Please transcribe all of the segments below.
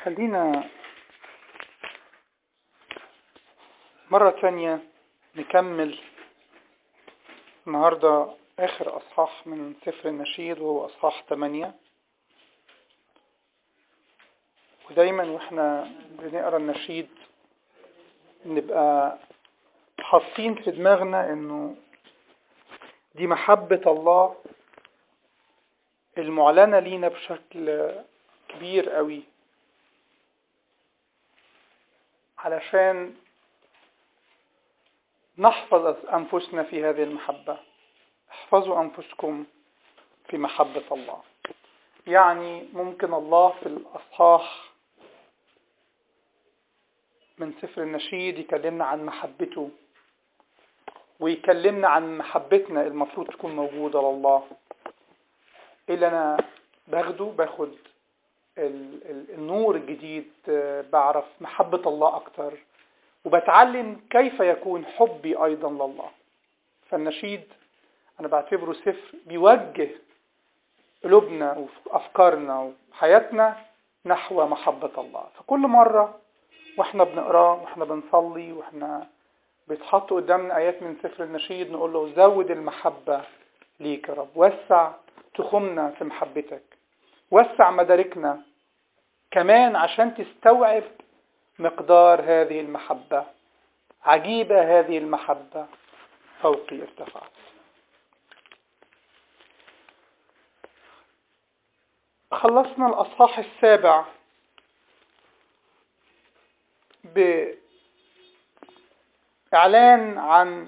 خلينا مرة تانية نكمل النهاردة آخر أصحاح من سفر النشيد وهو أصحاح 8 ودايما واحنا بنقرا النشيد نبقى حاطين في دماغنا انه دي محبة الله المعلنة لينا بشكل كبير قوي علشان نحفظ أنفسنا في هذه المحبة احفظوا أنفسكم في محبة الله يعني ممكن الله في الأصحاح من سفر النشيد يكلمنا عن محبته ويكلمنا عن محبتنا المفروض تكون موجودة لله اللي أنا باخده باخد النور الجديد بعرف محبة الله أكتر وبتعلم كيف يكون حبي أيضا لله فالنشيد أنا بعتبره سفر بيوجه قلوبنا وأفكارنا وحياتنا نحو محبة الله فكل مرة واحنا بنقراه واحنا بنصلي واحنا بيتحط قدامنا آيات من سفر النشيد نقول له زود المحبة ليك يا رب وسع تخمنا في محبتك وسع مداركنا كمان عشان تستوعب مقدار هذه المحبة عجيبة هذه المحبة فوقي ارتفعت خلصنا الأصحاح السابع بإعلان عن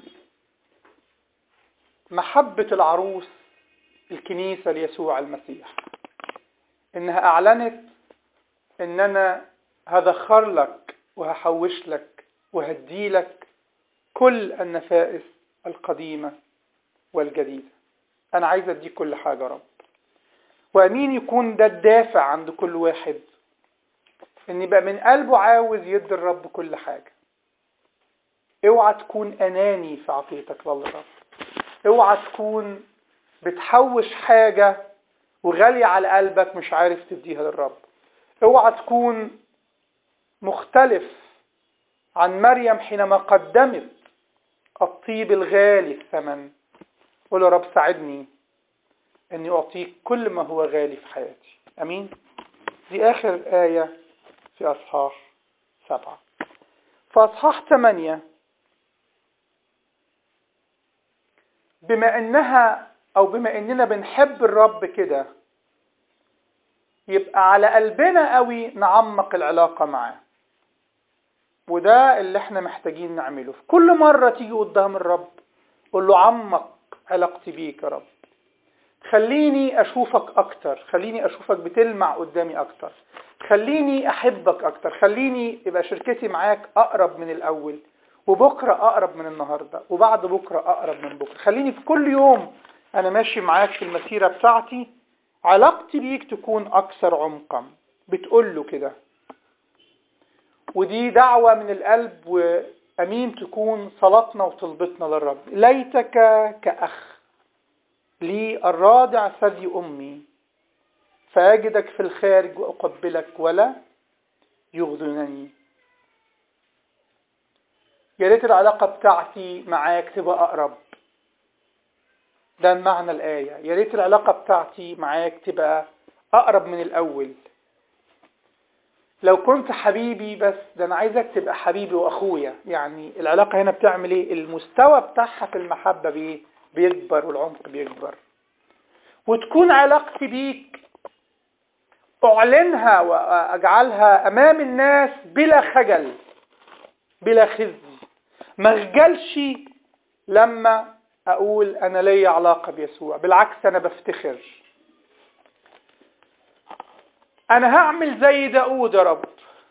محبة العروس الكنيسة ليسوع المسيح إنها أعلنت إن أنا هدخر لك وهحوش لك وهدي لك كل النفائس القديمة والجديدة أنا عايز أديك كل حاجة يا رب وأمين يكون ده الدافع عند كل واحد إن يبقى من قلبه عاوز يدي الرب كل حاجة اوعى تكون أناني في عطيتك للرب اوعى تكون بتحوش حاجة وغالية على قلبك مش عارف تديها للرب اوعى تكون مختلف عن مريم حينما قدمت الطيب الغالي الثمن قول يا رب ساعدني اني اعطيك كل ما هو غالي في حياتي امين دي اخر آية في اصحاح سبعة في اصحاح ثمانية بما انها او بما اننا بنحب الرب كده يبقى على قلبنا قوي نعمق العلاقة معاه وده اللي احنا محتاجين نعمله في كل مرة تيجي قدام الرب قول له عمق علاقتي بيك يا رب خليني اشوفك اكتر خليني اشوفك بتلمع قدامي اكتر خليني احبك اكتر خليني يبقى شركتي معاك اقرب من الاول وبكرة اقرب من النهاردة وبعد بكرة اقرب من بكرة خليني في كل يوم انا ماشي معاك في المسيرة بتاعتي علاقتي بيك تكون اكثر عمقا بتقول له كده ودي دعوة من القلب وأمين تكون صلاتنا وطلبتنا للرب ليتك كأخ لي الرادع ثدي أمي فأجدك في الخارج وأقبلك ولا يغضنني يا ريت العلاقة بتاعتي معاك تبقى أقرب ده معنى الآية يا ريت العلاقة بتاعتي معاك تبقى أقرب من الأول لو كنت حبيبي بس ده أنا عايزك تبقى حبيبي وأخويا يعني العلاقة هنا بتعمل إيه المستوى بتاعها في المحبة بيه بيكبر والعمق بيكبر وتكون علاقتي بيك أعلنها وأجعلها أمام الناس بلا خجل بلا خزي ما اخجلش لما أقول أنا ليا علاقة بيسوع بالعكس أنا بفتخر أنا هعمل زي داود يا رب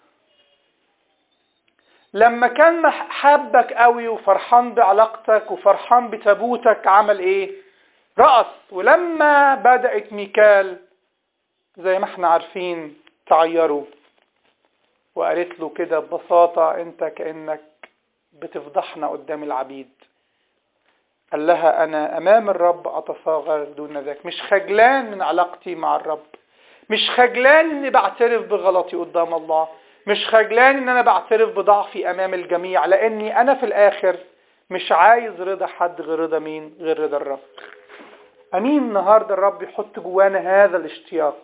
لما كان حابك قوي وفرحان بعلاقتك وفرحان بتابوتك عمل ايه رقص ولما بدأت ميكال زي ما احنا عارفين تعيروا وقالت له كده ببساطة انت كأنك بتفضحنا قدام العبيد قال لها أنا أمام الرب أتصاغر دون ذاك مش خجلان من علاقتي مع الرب مش خجلان اني بعترف بغلطي قدام الله مش خجلان ان انا بعترف بضعفي امام الجميع لاني انا في الاخر مش عايز رضا حد غير رضا مين غير رضا الرب امين النهارده الرب يحط جوانا هذا الاشتياق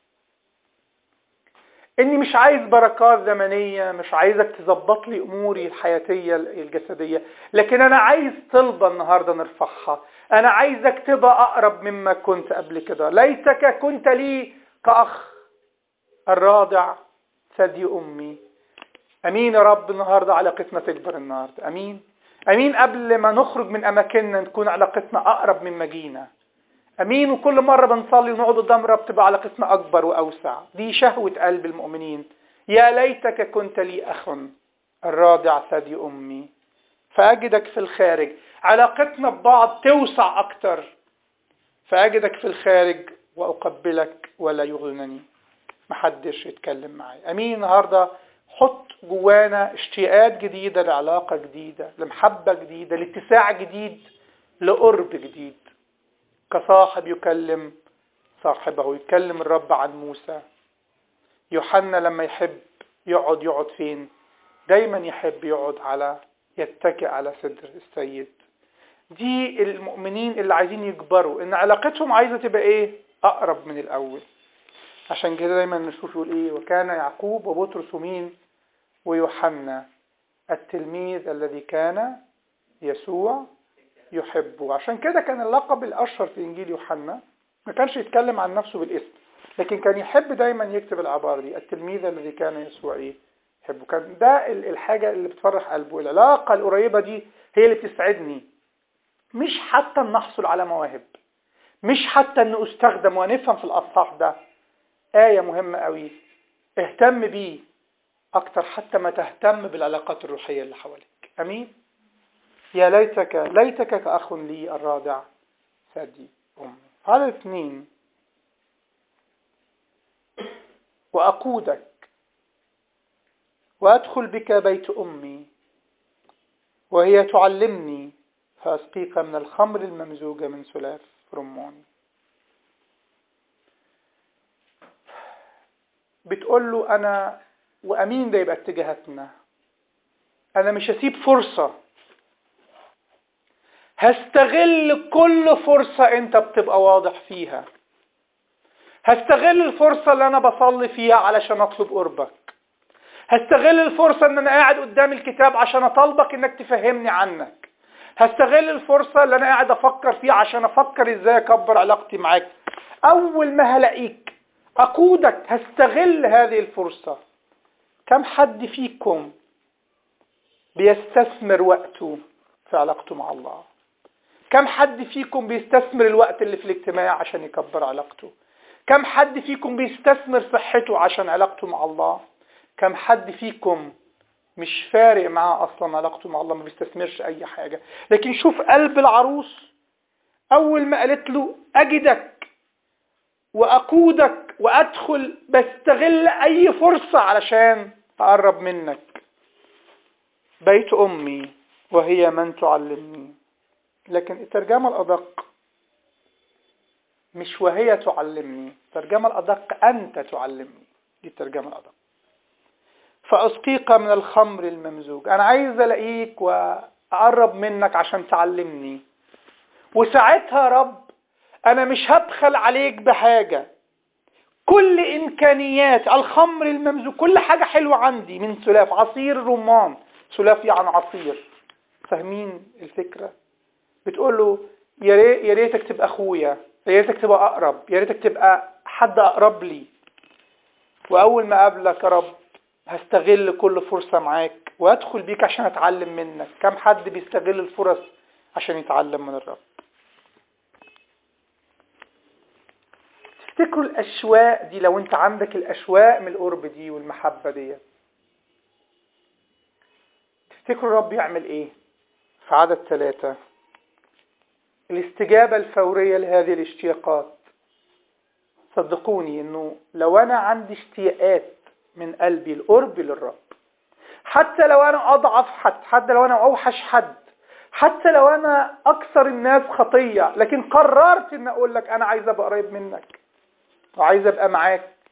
اني مش عايز بركات زمنيه مش عايزك تظبط لي اموري الحياتيه الجسديه لكن انا عايز طلبه النهارده نرفعها انا عايزك تبقى اقرب مما كنت قبل كده ليتك كنت لي كاخ الراضع ثدي امي امين يا رب النهارده علاقتنا تكبر النهارده امين امين قبل ما نخرج من اماكننا تكون علاقتنا اقرب مما جينا امين وكل مرة بنصلي ونقعد قدام رب تبقى علاقتنا اكبر واوسع دي شهوة قلب المؤمنين يا ليتك كنت لي اخ الراضع ثدي امي فاجدك في الخارج علاقتنا ببعض توسع اكتر فاجدك في الخارج واقبلك ولا يغنني محدش يتكلم معي امين النهارده حط جوانا اشتياقات جديده لعلاقه جديده لمحبه جديده لاتساع جديد لقرب جديد كصاحب يكلم صاحبه يتكلم الرب عن موسى يوحنا لما يحب يقعد يقعد فين دايما يحب يقعد على يتكئ على صدر السيد دي المؤمنين اللي عايزين يكبروا ان علاقتهم عايزه تبقى ايه اقرب من الاول عشان كده دايما نشوف يقول ايه وكان يعقوب وبطرس ومين ويوحنا التلميذ الذي كان يسوع يحبه عشان كده كان اللقب الأشهر في إنجيل يوحنا ما كانش يتكلم عن نفسه بالاسم لكن كان يحب دايما يكتب العبارة دي التلميذ الذي كان يسوع إيه يحبه كان ده الحاجة اللي بتفرح قلبه العلاقة القريبة دي هي اللي بتسعدني مش حتى ان نحصل على مواهب مش حتى ان استخدم ونفهم في الاصحاح ده آية مهمة قوي اهتم بيه اكتر حتى ما تهتم بالعلاقات الروحية اللي حواليك امين يا ليتك ليتك كأخ لي الرادع ثدي أمي على اثنين وأقودك وأدخل بك بيت أمي وهي تعلمني فأسقيك من الخمر الممزوجة من سلاف رمان بتقول له أنا وأمين ده يبقى اتجاهاتنا أنا مش هسيب فرصة هستغل كل فرصة انت بتبقى واضح فيها هستغل الفرصة اللي انا بصلي فيها علشان اطلب قربك هستغل الفرصة ان انا قاعد قدام الكتاب عشان اطلبك انك تفهمني عنك هستغل الفرصة اللي انا قاعد افكر فيها عشان افكر ازاي اكبر علاقتي معاك اول ما هلاقيك اقودك هستغل هذه الفرصة كم حد فيكم بيستثمر وقته في علاقته مع الله كم حد فيكم بيستثمر الوقت اللي في الاجتماع عشان يكبر علاقته كم حد فيكم بيستثمر صحته عشان علاقته مع الله كم حد فيكم مش فارق معاه اصلا علاقته مع الله ما بيستثمرش اي حاجة لكن شوف قلب العروس اول ما قالت له اجدك واقودك وادخل بستغل اي فرصة علشان اقرب منك بيت امي وهي من تعلمني لكن الترجمة الأدق مش وهي تعلمني الترجمة الأدق أنت تعلمني دي الترجمة الأدق فأسقيك من الخمر الممزوج أنا عايز ألاقيك وأقرب منك عشان تعلمني وساعتها رب أنا مش هبخل عليك بحاجة كل إمكانيات الخمر الممزوج كل حاجة حلوة عندي من سلاف عصير رمان سلاف يعني عصير فاهمين الفكرة بتقول له يا ريتك تبقى اخويا يا ريتك تبقى اقرب يا ريتك تبقى حد اقرب لي واول ما اقابلك يا رب هستغل كل فرصة معاك وادخل بيك عشان اتعلم منك كم حد بيستغل الفرص عشان يتعلم من الرب تفتكروا الاشواق دي لو انت عندك الاشواق من القرب دي والمحبة دي تفتكروا الرب يعمل ايه في عدد ثلاثة الاستجابة الفورية لهذه الاشتياقات صدقوني انه لو انا عندي اشتياقات من قلبي القرب للرب حتى لو انا اضعف حد حتى لو انا اوحش حد حتى لو انا اكثر الناس خطية لكن قررت ان اقول لك انا عايز ابقى قريب منك وعايز ابقى معاك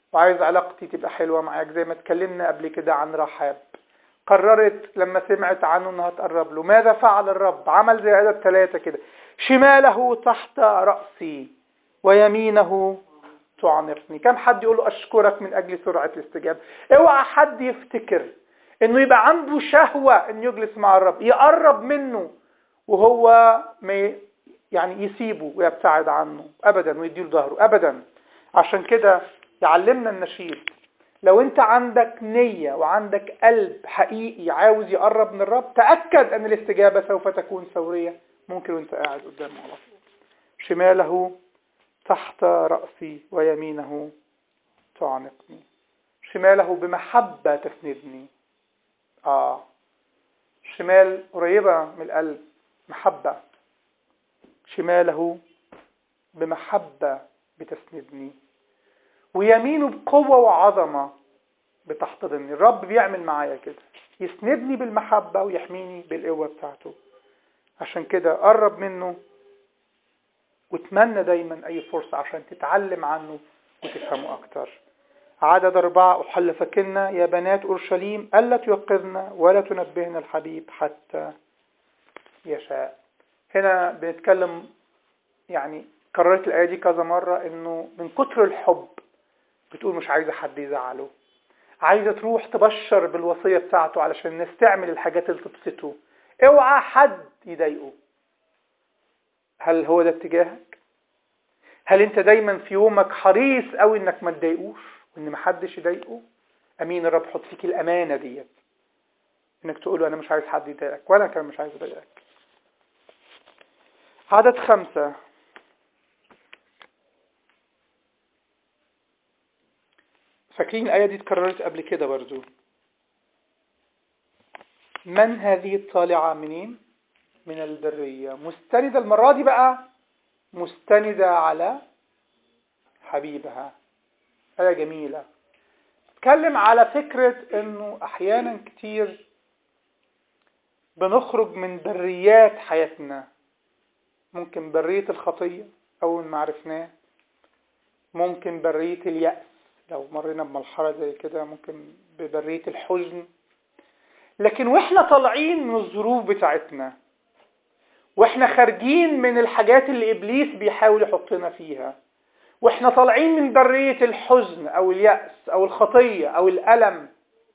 وعايز علاقتي تبقى حلوة معاك زي ما اتكلمنا قبل كده عن رحاب قررت لما سمعت عنه انها تقرب له ماذا فعل الرب عمل زي عدد ثلاثة كده شماله تحت رأسي ويمينه تعنقني كم حد يقول له أشكرك من أجل سرعة الاستجابة اوعى حد يفتكر انه يبقى عنده شهوة انه يجلس مع الرب يقرب منه وهو ما يعني يسيبه ويبتعد عنه ابدا ويديله ظهره ابدا عشان كده يعلمنا النشيد لو انت عندك نية وعندك قلب حقيقي عاوز يقرب من الرب تأكد ان الاستجابة سوف تكون ثورية ممكن وانت قاعد قدامه على طول شماله تحت رأسي ويمينه تعنقني شماله بمحبة تسندني آه شمال قريبة من القلب محبة شماله بمحبة بتسندني ويمينه بقوة وعظمة بتحتضنني الرب بيعمل معايا كده يسندني بالمحبة ويحميني بالقوة بتاعته عشان كده قرب منه واتمنى دايما أي فرصة عشان تتعلم عنه وتفهمه أكتر عدد أربعة أحلفكن يا بنات أورشليم ألا توقظن ولا تنبهن الحبيب حتى يشاء هنا بنتكلم يعني كررت الآية دي كذا مرة إنه من كتر الحب بتقول مش عايزة حد يزعله عايزة تروح تبشر بالوصية بتاعته علشان نستعمل الحاجات اللي تبسطه اوعى حد يضايقه هل هو ده اتجاهك هل انت دايما في يومك حريص قوي انك ما تضايقوش وان ما حدش يضايقه امين الرب حط فيك الامانه ديت انك تقول له انا مش عايز حد يضايقك وانا كمان مش عايز اضايقك عدد خمسة فاكرين الآية دي اتكررت قبل كده برضو من هذه الطالعة منين؟ من البرية مستندة المرة دي بقى مستندة على حبيبها آية جميلة اتكلم على فكرة انه احيانا كتير بنخرج من بريات حياتنا ممكن برية الخطية اول ما عرفناه ممكن برية اليأس لو مرينا بمرحلة زي كده ممكن ببرية الحزن لكن واحنا طالعين من الظروف بتاعتنا واحنا خارجين من الحاجات اللي ابليس بيحاول يحطنا فيها واحنا طالعين من برية الحزن او اليأس او الخطية او الألم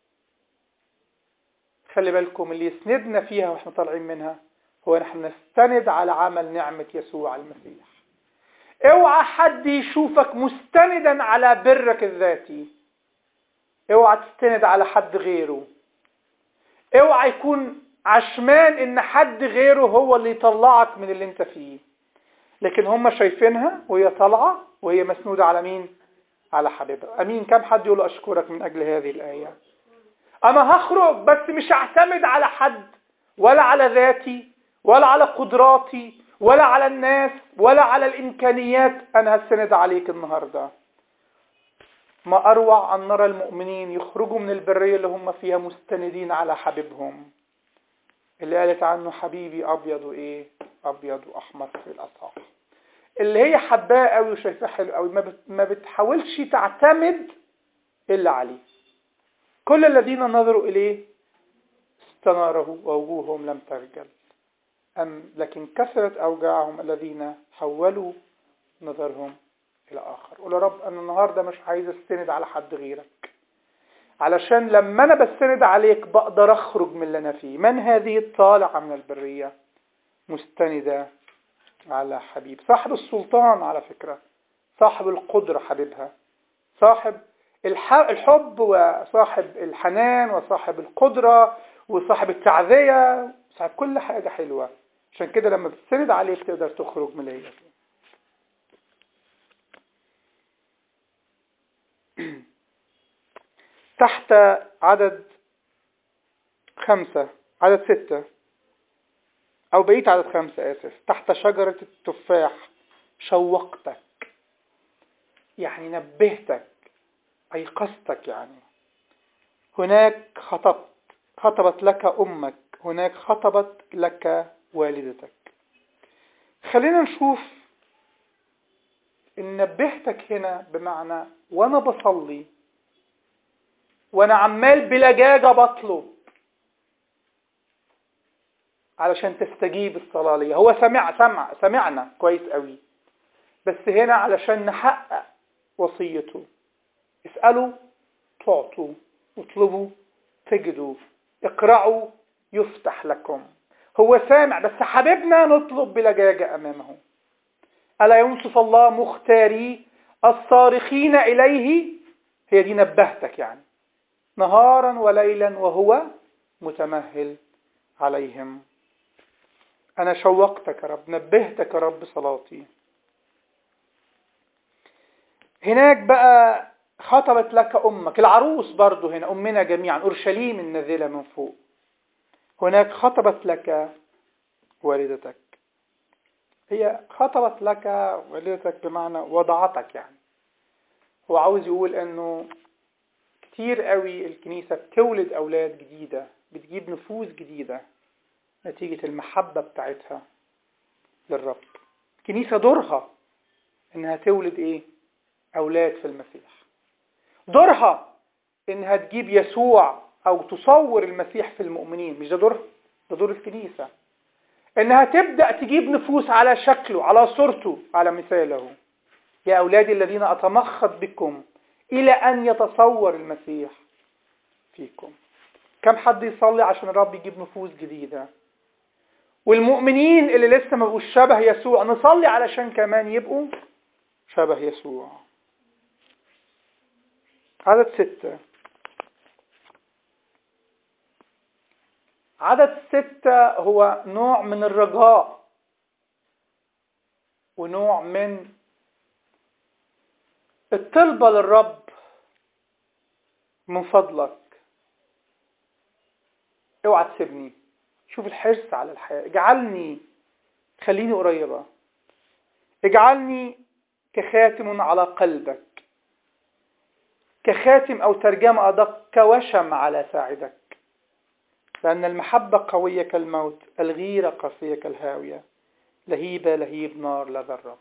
خلي بالكم اللي يسندنا فيها واحنا طالعين منها هو نحن نستند على عمل نعمة يسوع المسيح اوعى حد يشوفك مستندا على برك الذاتي اوعى تستند على حد غيره اوعى يكون عشمان ان حد غيره هو اللي يطلعك من اللي انت فيه لكن هم شايفينها وهي طالعه وهي مسنودة على مين على حبيبها امين كم حد يقول اشكرك من اجل هذه الايه انا هخرج بس مش هعتمد على حد ولا على ذاتي ولا على قدراتي ولا على الناس ولا على الامكانيات انا هستند عليك النهارده ما اروع ان نرى المؤمنين يخرجوا من البريه اللي هم فيها مستندين على حبيبهم اللي قالت عنه حبيبي ابيض وايه ابيض واحمر في الاصحاب اللي هي حباه قوي وشايفاه حلو قوي ما, بت... ما بتحاولش تعتمد الا عليه كل الذين نظروا اليه استناره ووجوههم لم ترجل أم لكن كثرت أوجاعهم الذين حولوا نظرهم إلى آخر قول يا رب أنا النهاردة مش عايز استند على حد غيرك علشان لما أنا بستند عليك بقدر أخرج من اللي أنا فيه من هذه الطالعة من البرية مستندة على حبيب صاحب السلطان على فكرة صاحب القدرة حبيبها صاحب الحب وصاحب الحنان وصاحب القدرة وصاحب التعذية صاحب كل حاجة حلوة عشان كده لما بتسند عليه بتقدر تخرج من اللي تحت عدد خمسة عدد ستة أو بقيت عدد خمسة آسف تحت شجرة التفاح شوقتك يعني نبهتك أيقظتك يعني هناك خطبت خطبت لك أمك هناك خطبت لك والدتك خلينا نشوف إن نبهتك هنا بمعنى وانا بصلي وانا عمال بلجاجة بطلب علشان تستجيب الصلاة لي هو سمع سمع سمعنا كويس قوي بس هنا علشان نحقق وصيته اسألوا تعطوا اطلبوا تجدوا اقرأوا يفتح لكم هو سامع بس حبيبنا نطلب بلجاجة أمامه ألا ينصف الله مختاري الصارخين إليه هي دي نبهتك يعني نهارا وليلا وهو متمهل عليهم أنا شوقتك يا رب نبهتك يا رب صلاتي هناك بقى خطبت لك أمك العروس برضو هنا أمنا جميعا أورشليم النازلة من فوق هناك خطبت لك والدتك هي خطبت لك والدتك بمعنى وضعتك يعني هو عاوز يقول انه كتير قوي الكنيسة بتولد أولاد جديدة بتجيب نفوس جديدة نتيجة المحبة بتاعتها للرب الكنيسة دورها انها تولد ايه أولاد في المسيح دورها انها تجيب يسوع او تصور المسيح في المؤمنين مش ده دورها ده دور الكنيسة انها تبدأ تجيب نفوس على شكله على صورته على مثاله يا أولادي الذين أتمخض بكم إلى أن يتصور المسيح فيكم كم حد يصلي عشان الرب يجيب نفوس جديدة والمؤمنين اللي لسه ما بقوش شبه يسوع نصلي علشان كمان يبقوا شبه يسوع عدد ستة عدد ستة هو نوع من الرجاء ونوع من الطلبة للرب من فضلك اوعى تسيبني شوف الحرص على الحياة اجعلني خليني قريبة اجعلني كخاتم على قلبك كخاتم أو ترجمة أدق كوشم على ساعدك لأن المحبة قوية كالموت الغيرة قاسية كالهاوية لهيبة لهيب نار لدى الرب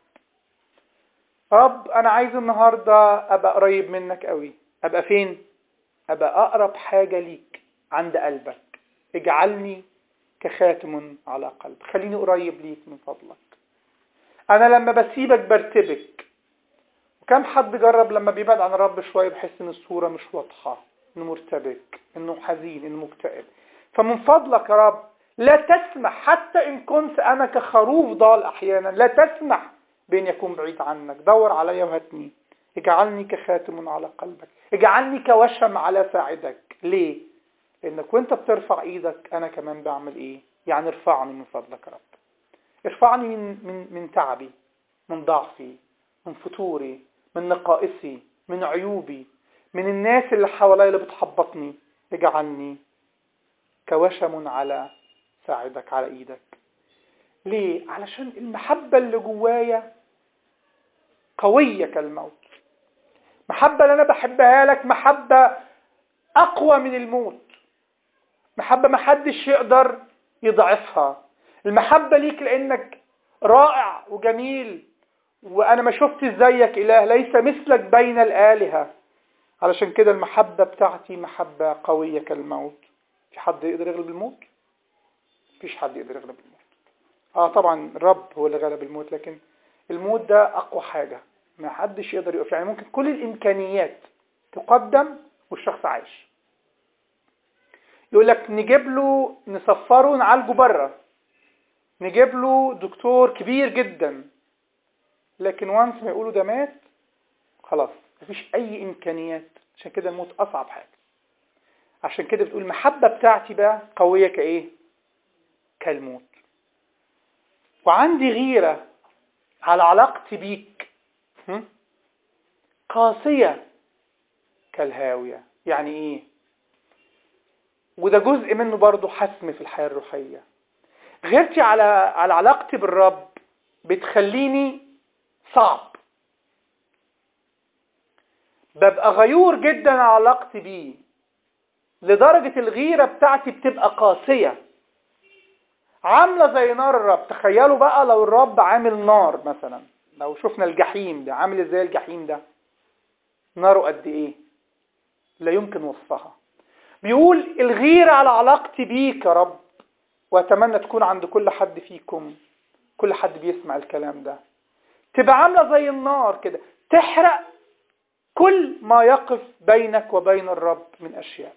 رب أنا عايز النهاردة أبقى قريب منك قوي أبقى فين؟ أبقى أقرب حاجة ليك عند قلبك اجعلني كخاتم على قلب خليني قريب ليك من فضلك أنا لما بسيبك برتبك وكم حد جرب لما بيبعد عن الرب شوية بحس إن الصورة مش واضحة إنه مرتبك إنه حزين إنه مكتئب فمن فضلك يا رب لا تسمح حتى إن كنت أنا كخروف ضال أحيانا لا تسمح بأن يكون بعيد عنك دور علي وهاتني اجعلني كخاتم على قلبك اجعلني كوشم على ساعدك ليه؟ لأنك وانت بترفع ايدك أنا كمان بعمل ايه؟ يعني ارفعني من فضلك يا رب ارفعني من, من, من تعبي من ضعفي من فتوري من نقائصي من عيوبي من الناس اللي حواليا اللي بتحبطني اجعلني كوشم على ساعدك على ايدك ليه؟ علشان المحبة اللي جوايا قوية كالموت محبة اللي أنا بحبها لك محبة أقوى من الموت محبة ما حدش يقدر يضعفها المحبة ليك لأنك رائع وجميل وأنا ما شفت زيك إله ليس مثلك بين الآلهة علشان كده المحبة بتاعتي محبة قوية كالموت في حد يقدر يغلب الموت؟ مفيش حد يقدر يغلب الموت اه طبعا الرب هو اللي غلب الموت لكن الموت ده اقوى حاجة ما حدش يقدر يقف يعني ممكن كل الامكانيات تقدم والشخص عايش يقول لك نجيب له نسفره نعالجه بره نجيب له دكتور كبير جدا لكن وانس ما يقولوا ده مات خلاص مفيش اي امكانيات عشان كده الموت اصعب حاجة عشان كده بتقول المحبة بتاعتي بقى قوية كايه كالموت وعندي غيرة على علاقتي بيك قاسية كالهاوية يعني ايه وده جزء منه برضه حسم في الحياة الروحية غيرتي على على علاقتي بالرب بتخليني صعب ببقى غيور جدا على علاقتي بيه لدرجة الغيرة بتاعتي بتبقى قاسية عاملة زي نار الرب تخيلوا بقى لو الرب عامل نار مثلا لو شفنا الجحيم ده عامل ازاي الجحيم ده ناره قد ايه لا يمكن وصفها بيقول الغيرة على علاقتي بيك يا رب واتمنى تكون عند كل حد فيكم كل حد بيسمع الكلام ده تبقى عاملة زي النار كده تحرق كل ما يقف بينك وبين الرب من أشياء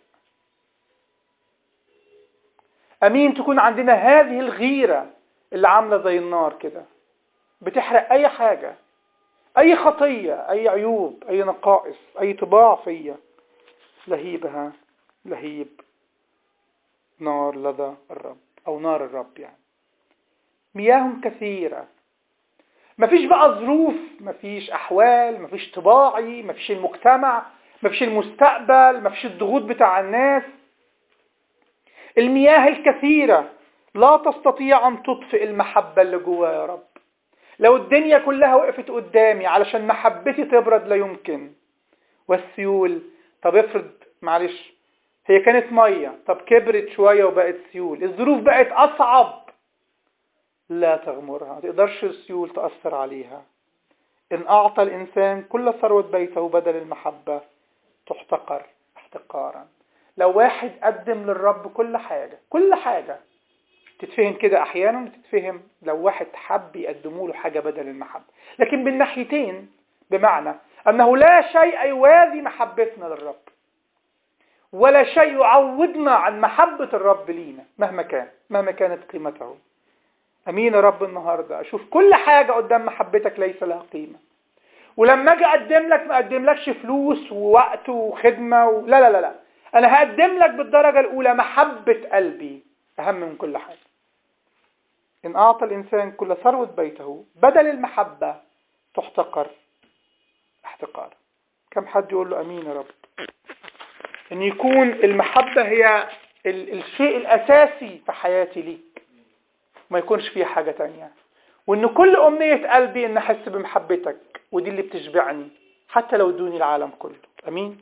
أمين تكون عندنا هذه الغيرة اللي عاملة زي النار كده بتحرق أي حاجة أي خطية أي عيوب أي نقائص أي طباع فيا لهيبها لهيب نار لدى الرب أو نار الرب يعني مياه كثيرة مفيش بقى ظروف مفيش أحوال مفيش طباعي مفيش المجتمع مفيش المستقبل مفيش الضغوط بتاع الناس المياه الكثيرة لا تستطيع أن تطفئ المحبة اللي جوايا يا رب لو الدنيا كلها وقفت قدامي علشان محبتي تبرد لا يمكن والسيول طب افرض معلش هي كانت مية طب كبرت شوية وبقت سيول الظروف بقت أصعب لا تغمرها ما تقدرش السيول تأثر عليها إن أعطى الإنسان كل ثروة بيته بدل المحبة تحتقر احتقارا لو واحد قدم للرب كل حاجة كل حاجة تتفهم كده أحيانا تتفهم لو واحد حب يقدموا له حاجة بدل المحبة لكن بالناحيتين بمعنى أنه لا شيء يوازي محبتنا للرب ولا شيء يعوضنا عن محبة الرب لينا مهما كان مهما كانت قيمته أمين يا رب النهاردة أشوف كل حاجة قدام محبتك ليس لها قيمة ولما أجي أقدم لك ما أقدم لكش فلوس ووقت وخدمة و... لا لا لا لا أنا هقدم لك بالدرجة الأولى محبة قلبي أهم من كل حاجة إن أعطى الإنسان كل ثروة بيته بدل المحبة تحتقر احتقار كم حد يقول له أمين يا رب أن يكون المحبة هي ال الشيء الأساسي في حياتي ليك ما يكونش فيها حاجة تانية وأن كل أمنية قلبي أن أحس بمحبتك ودي اللي بتشبعني حتى لو دوني العالم كله أمين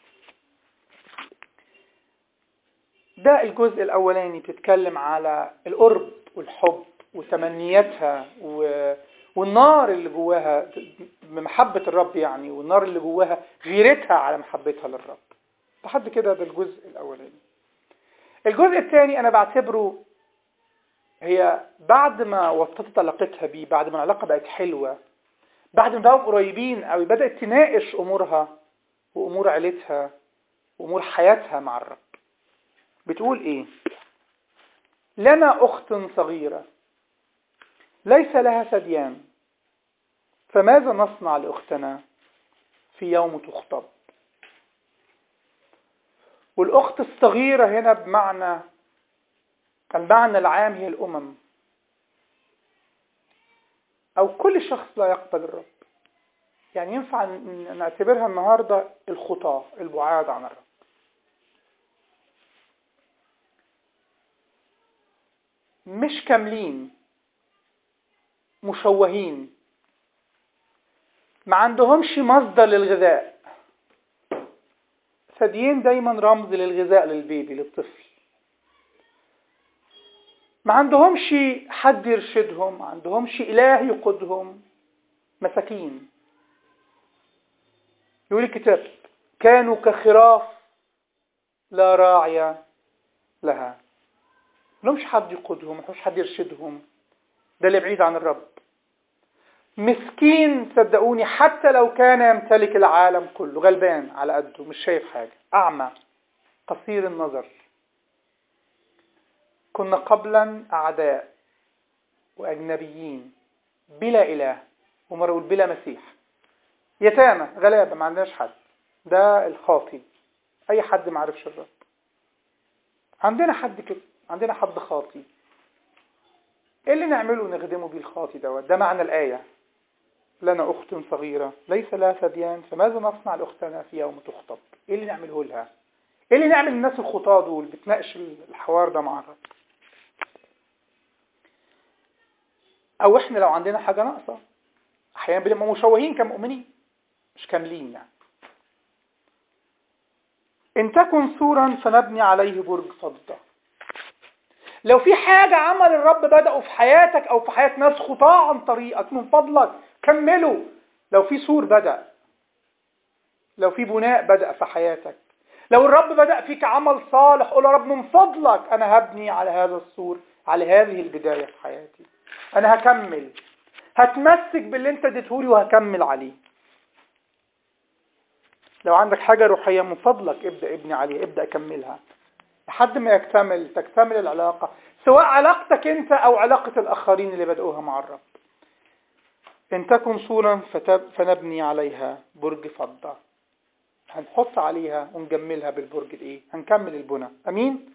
ده الجزء الأولاني بتتكلم على القرب والحب وتمنياتها و... والنار اللي جواها بمحبة الرب يعني والنار اللي جواها غيرتها على محبتها للرب لحد كده ده الجزء الأولاني الجزء الثاني أنا بعتبره هي بعد ما وطدت علاقتها بيه بعد ما العلاقة بقت حلوة بعد ما بقوا قريبين أو بدأت تناقش أمورها وأمور عيلتها وأمور حياتها مع الرب بتقول إيه لنا أخت صغيرة ليس لها ثديان فماذا نصنع لأختنا في يوم تخطب والأخت الصغيرة هنا بمعنى المعنى العام هي الأمم أو كل شخص لا يقبل الرب يعني ينفع نعتبرها النهاردة الخطاة البعاد عن الرب مش كاملين مشوهين ما عندهمش مصدر للغذاء ثديين دايما رمز للغذاء للبيبي للطفل ما عندهمش حد يرشدهم ما عندهمش إله يقودهم مساكين يقول الكتاب كانوا كخراف لا راعي لها لهمش حد يقودهم ما حد يرشدهم ده اللي بعيد عن الرب مسكين صدقوني حتى لو كان يمتلك العالم كله غلبان على قده مش شايف حاجة أعمى قصير النظر كنا قبلا أعداء وأجنبيين بلا إله ومرة يقول بلا مسيح يتامى غلابة ما عندناش حد ده الخاطي أي حد ما عرفش الرب عندنا حد كده عندنا حد خاطي ايه اللي نعمله نخدمه بيه الخاطي دوت ده معنى الآية لنا أخت صغيرة ليس لها ثديان فماذا نصنع لأختنا في يوم تخطب ايه اللي نعمله لها ايه اللي نعمل الناس الخطاة دول بتناقش الحوار ده مع الرب او احنا لو عندنا حاجة ناقصة احيانا بنبقى مشوهين كمؤمنين مش كاملين يعني ان تكن سورا فنبني عليه برج فضة لو في حاجة عمل الرب بدأه في حياتك او في حياة ناس خطاة عن طريقك من فضلك كملوا لو في سور بدأ لو في بناء بدأ في حياتك لو الرب بدأ فيك عمل صالح قول يا رب من فضلك أنا هبني على هذا السور على هذه البداية في حياتي أنا هكمل هتمسك باللي انت اديتهولي وهكمل عليه لو عندك حاجة روحية من فضلك ابدأ ابني عليها ابدأ كملها لحد ما يكتمل تكتمل العلاقة سواء علاقتك انت او علاقة الاخرين اللي بدأوها مع الرب ان تكن صورا فنبني عليها برج فضة هنحط عليها ونجملها بالبرج الايه هنكمل البنى امين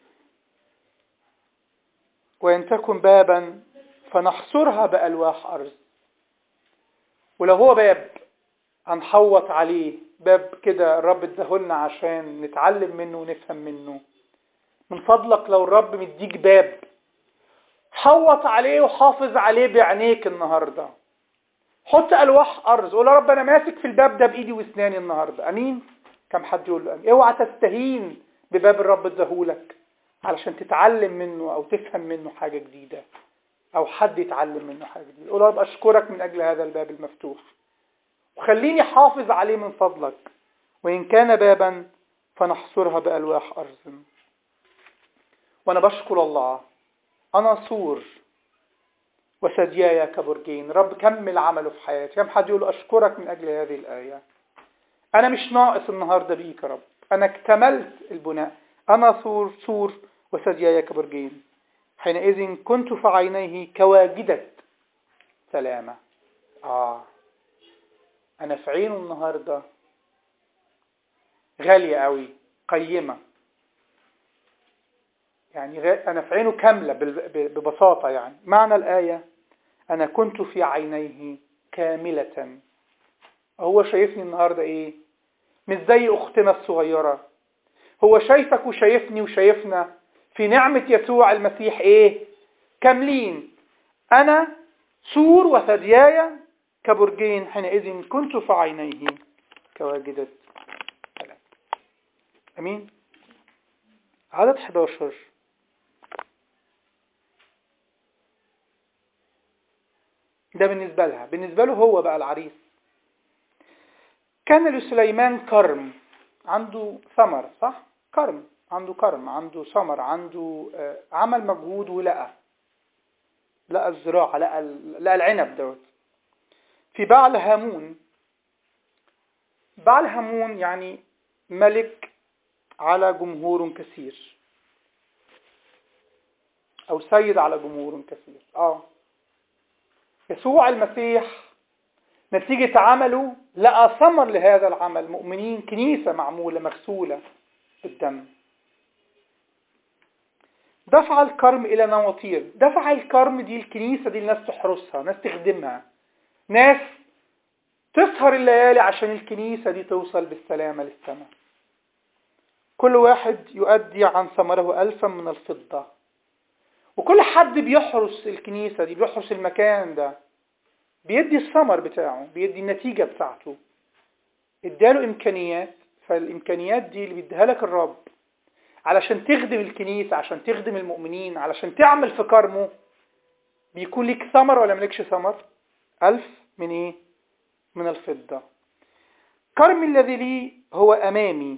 وان تكن بابا فنحصرها بألواح أرض ولو هو باب هنحوط عليه باب كده الرب اداهولنا عشان نتعلم منه ونفهم منه من فضلك لو الرب مديك باب حوط عليه وحافظ عليه بعينيك النهارده حط الواح ارز قول يا رب انا ماسك في الباب ده بايدي واسناني النهارده امين كم حد يقول له امين اوعى تستهين بباب الرب اداهولك علشان تتعلم منه او تفهم منه حاجه جديده او حد يتعلم منه حاجه جديده قول يا رب اشكرك من اجل هذا الباب المفتوح وخليني حافظ عليه من فضلك وان كان بابا فنحصرها بالواح ارز وانا بشكر الله انا سور وثدياي كبرجين رب كمل عمله في حياتي كم حد يقول اشكرك من اجل هذه الايه انا مش ناقص النهارده بيك يا رب انا اكتملت البناء انا سور سور وثدياي كبرجين حينئذ كنت في عينيه كواجدة سلامة آه أنا في عينه النهاردة غالية قوي قيمة يعني أنا في عينه كاملة ببساطة يعني معنى الآية أنا كنت في عينيه كاملة هو شايفني النهاردة إيه مش زي أختنا الصغيرة هو شايفك وشايفني وشايفنا في نعمة يسوع المسيح إيه كاملين أنا سور وثدياي كبرجين حينئذ كنت في عينيه كواجدة سلام أمين عدد 11 ده بالنسبة لها بالنسبة له هو بقى العريس كان لسليمان كرم عنده ثمر صح كرم عنده كرم عنده ثمر عنده عمل مجهود ولقى لقى الزراعة لقى لقى العنب دوت في بعل هامون بعل هامون يعني ملك على جمهور كثير او سيد على جمهور كثير اه يسوع المسيح نتيجة عمله لقى ثمر لهذا العمل مؤمنين كنيسة معمولة مغسولة بالدم دفع الكرم إلى نواطير دفع الكرم دي الكنيسة دي الناس تحرسها ناس تخدمها ناس تسهر الليالي عشان الكنيسة دي توصل بالسلامة للسماء كل واحد يؤدي عن ثمره ألفا من الفضة وكل حد بيحرس الكنيسة دي بيحرس المكان ده بيدي الثمر بتاعه بيدي النتيجة بتاعته اداله إمكانيات فالإمكانيات دي اللي بيديها لك الرب علشان تخدم الكنيسة عشان تخدم المؤمنين علشان تعمل في كرمه بيكون لك ثمر ولا ملكش ثمر ألف من إيه من الفضة كرم الذي لي هو أمامي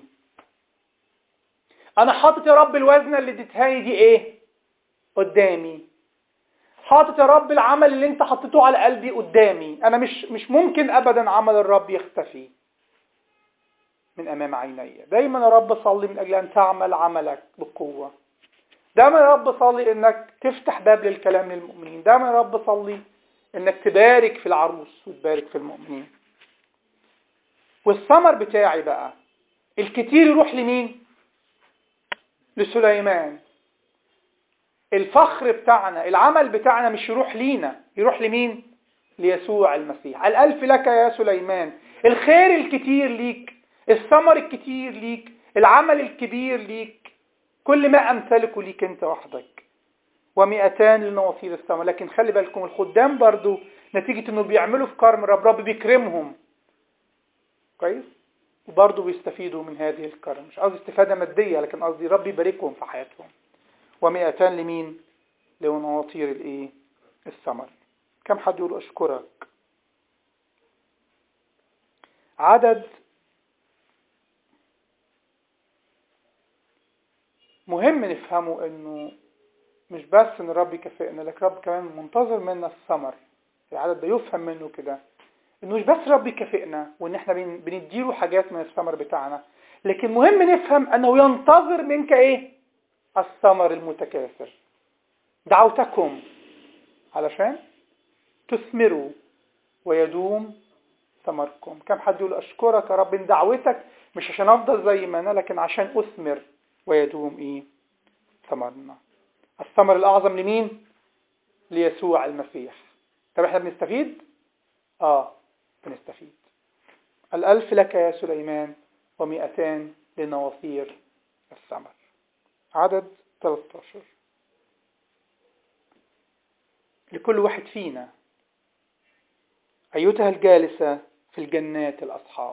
أنا حاطط يا رب الوزنة اللي اديتهاني دي إيه قدامي حاطط يا رب العمل اللي انت حطيته على قلبي قدامي انا مش مش ممكن ابدا عمل الرب يختفي من امام عيني دايما يا رب صلي من اجل ان تعمل عملك بقوه دايما يا رب صلي انك تفتح باب للكلام للمؤمنين دايما يا رب صلي انك تبارك في العروس وتبارك في المؤمنين والثمر بتاعي بقى الكتير يروح لمين لسليمان الفخر بتاعنا العمل بتاعنا مش يروح لينا يروح لمين ليسوع المسيح الألف لك يا سليمان الخير الكتير ليك الثمر الكتير ليك العمل الكبير ليك كل ما أمتلكه ليك أنت وحدك ومئتان لنواصير السماء لكن خلي بالكم الخدام برضو نتيجة انه بيعملوا في كرم رب رب بيكرمهم كويس وبرضه بيستفيدوا من هذه الكرم مش قصدي استفادة مادية لكن قصدي رب يباركهم في حياتهم ومئتان لمين لنواطير الايه الثمر كم حد يقول اشكرك عدد مهم نفهمه انه مش بس ان الرب يكافئنا لكن الرب كمان منتظر منا الثمر العدد ده يفهم منه كده انه مش بس رب يكافئنا وان احنا بن- بنديله حاجات من الثمر بتاعنا لكن مهم نفهم انه ينتظر منك ايه الثمر المتكاثر دعوتكم علشان تثمروا ويدوم ثمركم كم حد يقول اشكرك يا رب ان دعوتك مش عشان افضل زي ما انا لكن عشان اثمر ويدوم ايه ثمرنا الثمر الاعظم لمين ليسوع المسيح طب احنا بنستفيد اه بنستفيد الالف لك يا سليمان ومئتان لنواصير الثمر عدد 13 لكل واحد فينا أيتها الجالسة في الجنات الأصحاب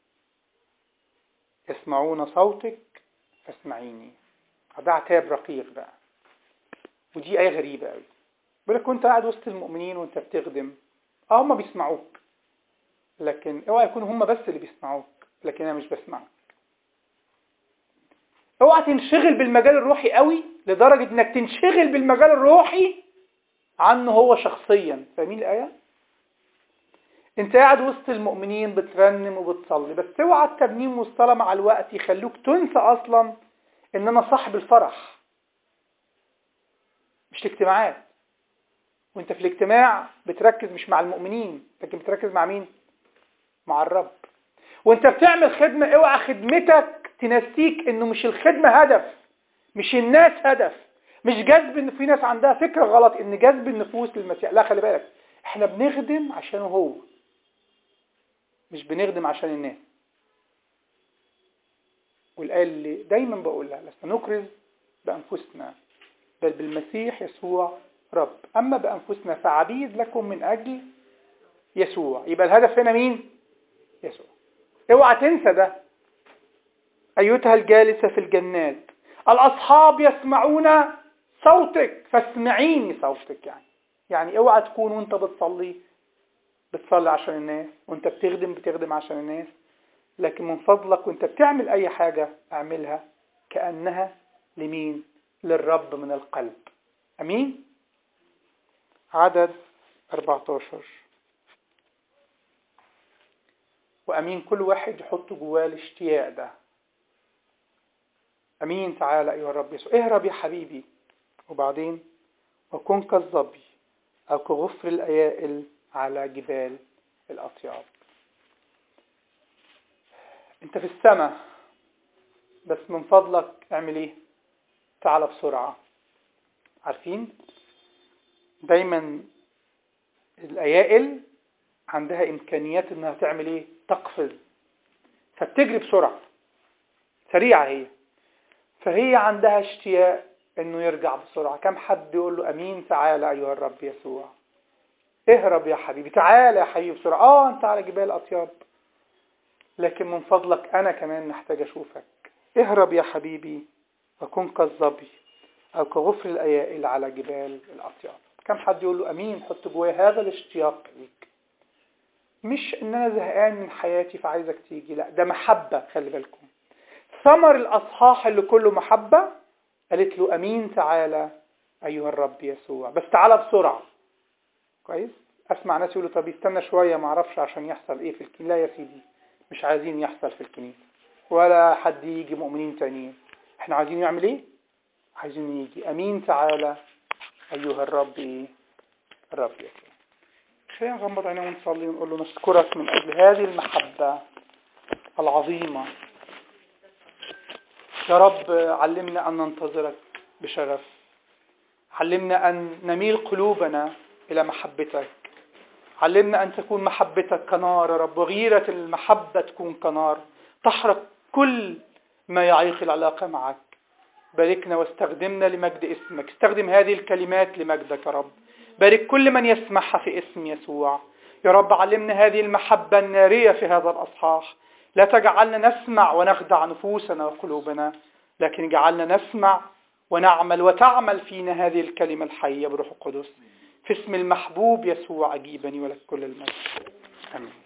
يسمعون صوتك فاسمعيني ده عتاب رقيق بقى ودي آية غريبة قوي بيقول لك كنت قاعد وسط المؤمنين وانت بتخدم اه هم بيسمعوك لكن اوعى يكونوا هم بس اللي بيسمعوك لكن انا مش بسمعك اوعى تنشغل بالمجال الروحي قوي لدرجة انك تنشغل بالمجال الروحي عنه هو شخصيا فاهمين الآية؟ انت قاعد وسط المؤمنين بترنم وبتصلي بس اوعى الترنيم والصلاة مع الوقت يخلوك تنسى اصلا ان انا صاحب الفرح مش الاجتماعات وانت في الاجتماع بتركز مش مع المؤمنين لكن بتركز مع مين مع الرب وانت بتعمل خدمة اوعى خدمتك تنسيك انه مش الخدمة هدف مش الناس هدف مش جذب ان في ناس عندها فكرة غلط ان جذب النفوس للمسيح لا خلي بالك احنا بنخدم عشانه هو مش بنخدم عشان الناس والآية اللي دايما بقولها لسنا نكرز بأنفسنا بل بالمسيح يسوع رب أما بأنفسنا فعبيد لكم من أجل يسوع يبقى الهدف هنا مين؟ يسوع اوعى تنسى ده أيتها الجالسة في الجنات الأصحاب يسمعون صوتك فاسمعيني صوتك يعني يعني اوعى تكون وانت بتصلي بتصلي عشان الناس وانت بتخدم بتخدم عشان الناس لكن من فضلك وانت بتعمل اي حاجة اعملها كأنها لمين للرب من القلب امين عدد 14 وامين كل واحد يحط جواه الاشتياق ده امين تعالى ايها الرب يسوع اهرب يا حبيبي وبعدين وكن كالظبي او كغفر الايائل على جبال الاطياب انت في السماء بس من فضلك اعمل ايه تعال بسرعة عارفين دايما الايائل عندها امكانيات انها تعمل ايه تقفز فبتجري بسرعة سريعة هي فهي عندها اشتياق انه يرجع بسرعة كم حد يقول له امين تعالى ايها الرب يسوع اهرب يا حبيبي تعالى يا حبيبي بسرعة اه انت على جبال اطياب لكن من فضلك انا كمان محتاج اشوفك اهرب يا حبيبي وكن كالظبي او كغفر الايائل على جبال الاطياب كم حد يقول له امين حط جوايا هذا الاشتياق ليك مش ان انا زهقان من حياتي فعايزك تيجي لا ده محبة خلي بالكم ثمر الاصحاح اللي كله محبة قالت له امين تعالى ايها الرب يسوع بس تعالى بسرعة كويس اسمع ناس يقولوا طب يستنى شوية ما اعرفش عشان يحصل ايه في الكنيسة لا يا سيدي مش عايزين يحصل في الكنيسة ولا حد يجي مؤمنين تانيين احنا عايزين يعمل ايه عايزين يجي امين تعالى ايها الرب ايه الرب يسوع خلينا نغمض عينينا ونصلي ونقول له نشكرك من اجل هذه المحبة العظيمة يا رب علمنا ان ننتظرك بشغف علمنا ان نميل قلوبنا الى محبتك علمنا ان تكون محبتك كنار يا رب وغيرة المحبة تكون كنار تحرق كل ما يعيق العلاقة معك باركنا واستخدمنا لمجد اسمك استخدم هذه الكلمات لمجدك يا رب بارك كل من يسمعها في اسم يسوع يا رب علمنا هذه المحبة النارية في هذا الأصحاح لا تجعلنا نسمع ونخدع نفوسنا وقلوبنا لكن جعلنا نسمع ونعمل وتعمل فينا هذه الكلمة الحية بروح القدس في اسم المحبوب يسوع أجيبني ولك كل المجد آمين